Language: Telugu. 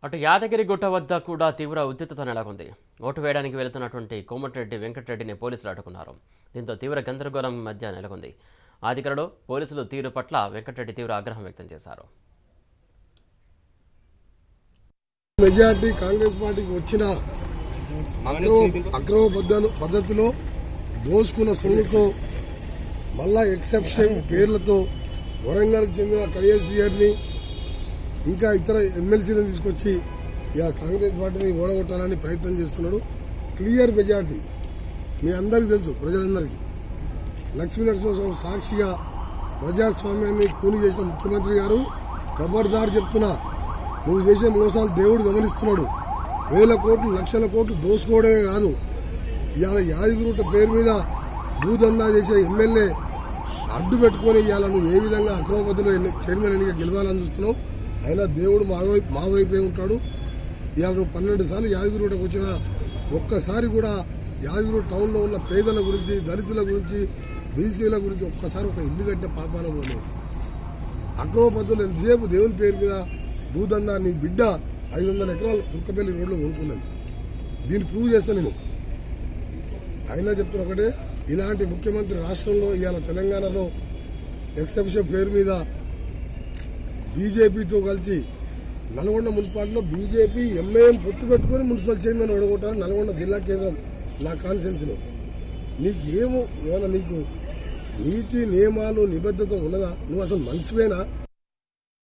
అటు యాదగిరి గుట్ట వద్ద కూడా తీవ్ర ఉద్రిక్తత నెలకొంది ఓటు వేయడానికి వెళుతున్నటువంటి కోమటిరెడ్డి వెంకటరెడ్డిని పోలీసులు అడ్డుకున్నారు దీంతో తీవ్ర గందరగోళం మధ్య నెలకొంది ఆదికరలో పోలీసులు తీరు పట్ల వెంకటరెడ్డి తీవ్ర ఆగ్రహం వ్యక్తం చేశారు మెజార్టీ కాంగ్రెస్ పార్టీకి వచ్చిన అక్రమ అక్రమ పద్ధలు పద్ధతిలో దోసుకున్న సొమ్ముతో మళ్ళా ఎక్సెప్షన్ పేర్లతో వరంగల్కి చెందిన కడియసీఆర్ని ఇంకా ఇతర ఎమ్మెల్సీలను తీసుకొచ్చి ఇక కాంగ్రెస్ పార్టీని ఓడగొట్టాలని ప్రయత్నం చేస్తున్నాడు క్లియర్ మెజార్టీ మీ అందరికీ తెలుసు ప్రజలందరికీ లక్ష్మీ నరసింహస్వామి సాక్షిగా ప్రజాస్వామ్యాన్ని కూని చేసిన ముఖ్యమంత్రి గారు ఖబర్దార్ చెప్తున్నా నువ్వు చేసే మోసాలు దేవుడు గమనిస్తున్నాడు వేల కోట్లు లక్షల కోట్లు దోసుకోవడమే కాదు ఇవాళ యాదగిరిగుట్ట పేరు మీద భూదందా చేసే ఎమ్మెల్యే అడ్డు పెట్టుకొని ఇవాళ నువ్వు ఏ విధంగా అక్రమ పద్ధతిలో ఎన్ని- చైర్మన్ ఎన్నిక గెలవాలని చూస్తున్నావు అయినా దేవుడు మా వైపు మా వైపే ఉంటాడు ఇవాళ నువ్వు పన్నెండు సార్లు యాదగిరిగుట్టకు వచ్చిన ఒక్కసారి కూడా యాదగిరి టౌన్లో ఉన్న పేదల గురించి దళితుల గురించి బీసీల గురించి ఒక్కసారి ఒక ఇల్లు కట్టిన పాపాన పోలేదు అక్రమ పద్ధతులు ఎంతసేపు దేవుని పేరు మీద భూదందా నీ బిడ్డ ఐదు వందల ఎకరాలు చుక్కపల్లి రోడ్లో కొనుక్కున్నాను దీన్ని ప్రూవ్ చేస్తా నేను అయినా చెప్తున్న ఒకటే ఇలాంటి ముఖ్యమంత్రి రాష్ట్రంలో ఇవాళ తెలంగాణలో ఎక్సెప్షన్ పేరు మీద బీజేపీతో కలిసి నల్గొండ మున్సిపాలిటీలో బీజేపీ ఎంఏఎం పొత్తు పెట్టుకుని మున్సిపల్ చైర్మన్ ఓడగొట్టారు నల్గొండ జిల్లా కేంద్రం నా కాన్సెన్స్లో నీకు ఏమో ఏమైనా నీకు నీతి నియమాలు నిబద్ధత ఉన్నదా నువ్వు అసలు మనిషివేనా